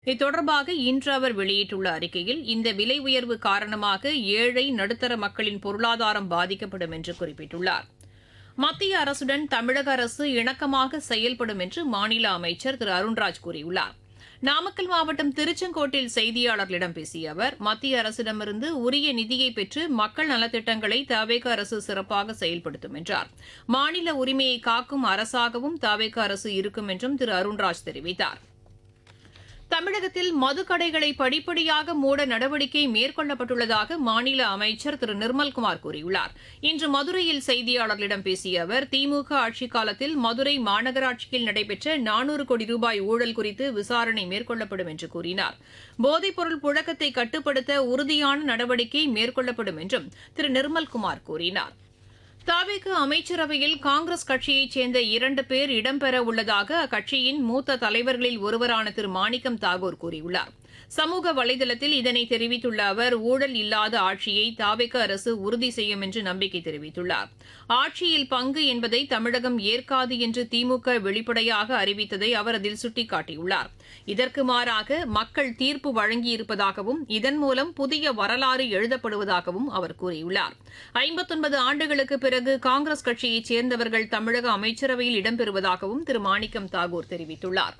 இது தொடர்பாக இன்று அவர் வெளியிட்டுள்ள அறிக்கையில் இந்த விலை உயர்வு காரணமாக ஏழை நடுத்தர மக்களின் பொருளாதாரம் பாதிக்கப்படும் என்று குறிப்பிட்டுள்ளார் மத்திய அரசுடன் தமிழக அரசு இணக்கமாக செயல்படும் என்று மாநில அமைச்சர் திரு அருண்ராஜ் கூறியுள்ளார் நாமக்கல் மாவட்டம் திருச்செங்கோட்டில் செய்தியாளர்களிடம் பேசிய அவர் மத்திய அரசிடமிருந்து உரிய நிதியை பெற்று மக்கள் நலத்திட்டங்களை தவேக அரசு சிறப்பாக செயல்படுத்தும் என்றார் மாநில உரிமையை காக்கும் அரசாகவும் தவேக அரசு இருக்கும் என்றும் திரு அருண்ராஜ் தெரிவித்தார் தமிழகத்தில் மதுக்கடைகளை படிப்படியாக மூட நடவடிக்கை மேற்கொள்ளப்பட்டுள்ளதாக மாநில அமைச்சர் திரு நிர்மல்குமார் கூறியுள்ளார் இன்று மதுரையில் செய்தியாளர்களிடம் பேசிய அவர் திமுக ஆட்சிக் காலத்தில் மதுரை மாநகராட்சியில் நடைபெற்ற நானூறு கோடி ரூபாய் ஊழல் குறித்து விசாரணை மேற்கொள்ளப்படும் என்று கூறினார் போதைப்பொருள் புழக்கத்தை கட்டுப்படுத்த உறுதியான நடவடிக்கை மேற்கொள்ளப்படும் என்றும் திரு நிர்மல்குமார் கூறினார் தாவேக்கு அமைச்சரவையில் காங்கிரஸ் கட்சியைச் சேர்ந்த இரண்டு பேர் இடம்பெற உள்ளதாக அக்கட்சியின் மூத்த தலைவர்களில் ஒருவரான திரு மாணிக்கம் தாகூர் கூறியுள்ளார் சமூக வலைதளத்தில் இதனை தெரிவித்துள்ள அவர் ஊழல் இல்லாத ஆட்சியை தாவேக்க அரசு உறுதி செய்யும் என்று நம்பிக்கை தெரிவித்துள்ளார் ஆட்சியில் பங்கு என்பதை தமிழகம் ஏற்காது என்று திமுக வெளிப்படையாக அறிவித்ததை அவர் அதில் சுட்டிக்காட்டியுள்ளார் இதற்கு மாறாக மக்கள் தீர்ப்பு வழங்கியிருப்பதாகவும் இதன் மூலம் புதிய வரலாறு எழுதப்படுவதாகவும் அவர் கூறியுள்ளார் ஐம்பத்தொன்பது ஆண்டுகளுக்கு பிறகு காங்கிரஸ் கட்சியைச் சேர்ந்தவர்கள் தமிழக அமைச்சரவையில் இடம்பெறுவதாகவும் திரு மாணிக்கம் தாகூர் தெரிவித்துள்ளார்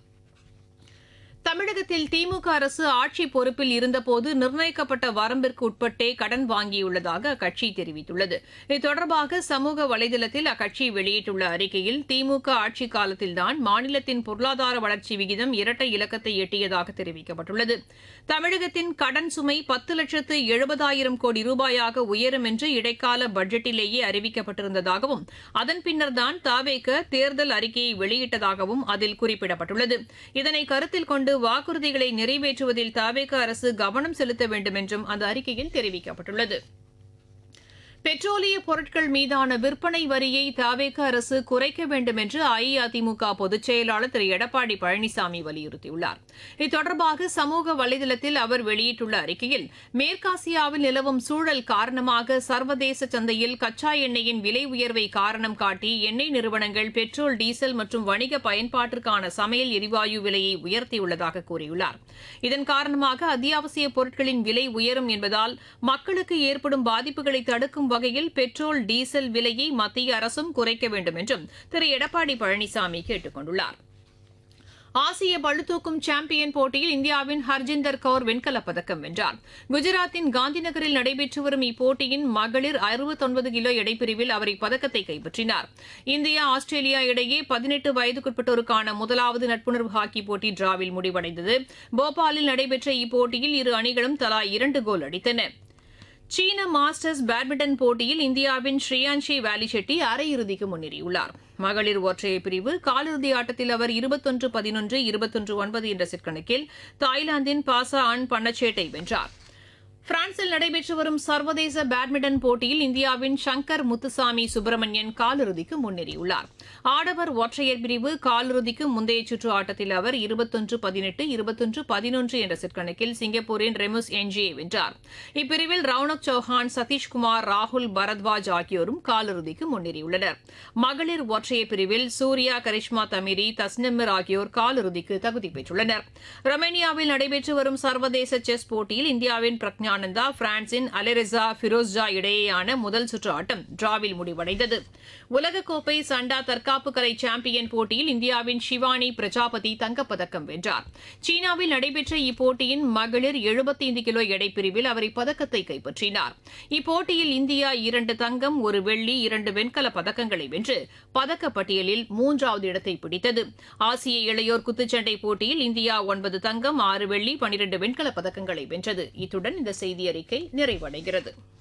தமிழகத்தில் திமுக அரசு ஆட்சி பொறுப்பில் இருந்தபோது நிர்ணயிக்கப்பட்ட வரம்பிற்கு உட்பட்டே கடன் வாங்கியுள்ளதாக அக்கட்சி தெரிவித்துள்ளது இது தொடர்பாக சமூக வலைதளத்தில் அக்கட்சி வெளியிட்டுள்ள அறிக்கையில் திமுக ஆட்சி காலத்தில்தான் மாநிலத்தின் பொருளாதார வளர்ச்சி விகிதம் இரட்டை இலக்கத்தை எட்டியதாக தெரிவிக்கப்பட்டுள்ளது தமிழகத்தின் கடன் சுமை பத்து லட்சத்து எழுபதாயிரம் கோடி ரூபாயாக உயரும் என்று இடைக்கால பட்ஜெட்டிலேயே அறிவிக்கப்பட்டிருந்ததாகவும் அதன் பின்னர்தான் தாவேக தேர்தல் அறிக்கையை வெளியிட்டதாகவும் அதில் குறிப்பிடப்பட்டுள்ளது இதனை கருத்தில் கொண்டு வாக்குறுதிகளை நிறைவேற்றுவதில் தாவேக அரசு கவனம் செலுத்த வேண்டும் என்றும் அந்த அறிக்கையில் தெரிவிக்கப்பட்டுள்ளது பெட்ரோலிய பொருட்கள் மீதான விற்பனை வரியை தாவேக அரசு குறைக்க வேண்டும் என்று அஇஅதிமுக பொதுச் செயலாளர் திரு எடப்பாடி பழனிசாமி வலியுறுத்தியுள்ளார் இது தொடர்பாக சமூக வலைதளத்தில் அவர் வெளியிட்டுள்ள அறிக்கையில் மேற்காசியாவில் நிலவும் சூழல் காரணமாக சர்வதேச சந்தையில் கச்சா எண்ணெயின் விலை உயர்வை காரணம் காட்டி எண்ணெய் நிறுவனங்கள் பெட்ரோல் டீசல் மற்றும் வணிக பயன்பாட்டிற்கான சமையல் எரிவாயு விலையை உயர்த்தியுள்ளதாக கூறியுள்ளார் இதன் காரணமாக அத்தியாவசிய பொருட்களின் விலை உயரும் என்பதால் மக்களுக்கு ஏற்படும் பாதிப்புகளை தடுக்கும் வகையில் பெட்ரோல் டீசல் விலையை மத்திய அரசும் குறைக்க வேண்டும் என்றும் திரு எடப்பாடி பழனிசாமி கேட்டுக் கொண்டுள்ளார் ஆசிய பளுதூக்கும் சாம்பியன் போட்டியில் இந்தியாவின் ஹர்ஜிந்தர் கவுர் வெண்கலப் பதக்கம் வென்றார் குஜராத்தின் காந்திநகரில் நடைபெற்று வரும் இப்போட்டியின் மகளிர் அறுபத்தொன்பது கிலோ எடைப்பிரிவில் அவர் இப்பதக்கத்தை கைப்பற்றினார் இந்தியா ஆஸ்திரேலியா இடையே பதினெட்டு வயதுக்குட்பட்டோருக்கான முதலாவது நட்புணர்வு ஹாக்கி போட்டி டிராவில் முடிவடைந்தது போபாலில் நடைபெற்ற இப்போட்டியில் இரு அணிகளும் தலா இரண்டு கோல் அடித்தன சீன மாஸ்டர்ஸ் பேட்மிண்டன் போட்டியில் இந்தியாவின் ஸ்ரீயான்ஷி வேலி செட்டி அரையிறுதிக்கு முன்னேறியுள்ளார் மகளிர் ஒற்றையர் பிரிவு காலிறுதி ஆட்டத்தில் அவர் இருபத்தொன்று பதினொன்று இருபத்தொன்று ஒன்பது என்ற செட் கணக்கில் தாய்லாந்தின் பாசா அன் பன்னச்சேட்டை வென்றார் பிரான்சில் நடைபெற்று வரும் சர்வதேச பேட்மிண்டன் போட்டியில் இந்தியாவின் சங்கர் முத்துசாமி சுப்பிரமணியன் காலிறுதிக்கு முன்னேறியுள்ளார் ஆடவர் ஒற்றையர் பிரிவு காலிறுதிக்கு முந்தைய சுற்று ஆட்டத்தில் அவர் இருபத்தொன்று பதினெட்டு இருபத்தொன்று பதினொன்று என்ற செட் கணக்கில் சிங்கப்பூரின் ரெமுஸ் என்ஜியை வென்றார் இப்பிரிவில் ரவுனக் சௌஹான் சதீஷ்குமார் ராகுல் பரத்வாஜ் ஆகியோரும் காலிறுதிக்கு முன்னேறியுள்ளனர் மகளிர் ஒற்றையர் பிரிவில் சூர்யா கரிஷ்மா தமிரி தஸ்னிமிர் ஆகியோர் காலிறுதிக்கு தகுதி பெற்றுள்ளனர் ரொமேனியாவில் நடைபெற்று வரும் சர்வதேச செஸ் போட்டியில் இந்தியாவின் பிரக்ஞா ஆனந்தா பிரான்சின் அலெரிசா ஃபிரோஸ்ஜா இடையேயான முதல் சுற்று ஆட்டம் டிராவில் முடிவடைந்தது உலகக்கோப்பை சண்டா தற்காப்பு கலை சாம்பியன் போட்டியில் இந்தியாவின் ஷிவானி பிரஜாபதி தங்கப்பதக்கம் வென்றார் சீனாவில் நடைபெற்ற இப்போட்டியின் மகளிர் எழுபத்தைந்து கிலோ எடைப்பிரிவில் அவர் இப்பதக்கத்தை கைப்பற்றினார் இப்போட்டியில் இந்தியா இரண்டு தங்கம் ஒரு வெள்ளி இரண்டு வெண்கல பதக்கங்களை வென்று பதக்கப்பட்டியலில் மூன்றாவது இடத்தை பிடித்தது ஆசிய இளையோர் குத்துச்சண்டை போட்டியில் இந்தியா ஒன்பது தங்கம் ஆறு வெள்ளி பனிரண்டு வெண்கல பதக்கங்களை வென்றது இத்துடன் இந்த செய்தி அறிக்கை நிறைவடைகிறது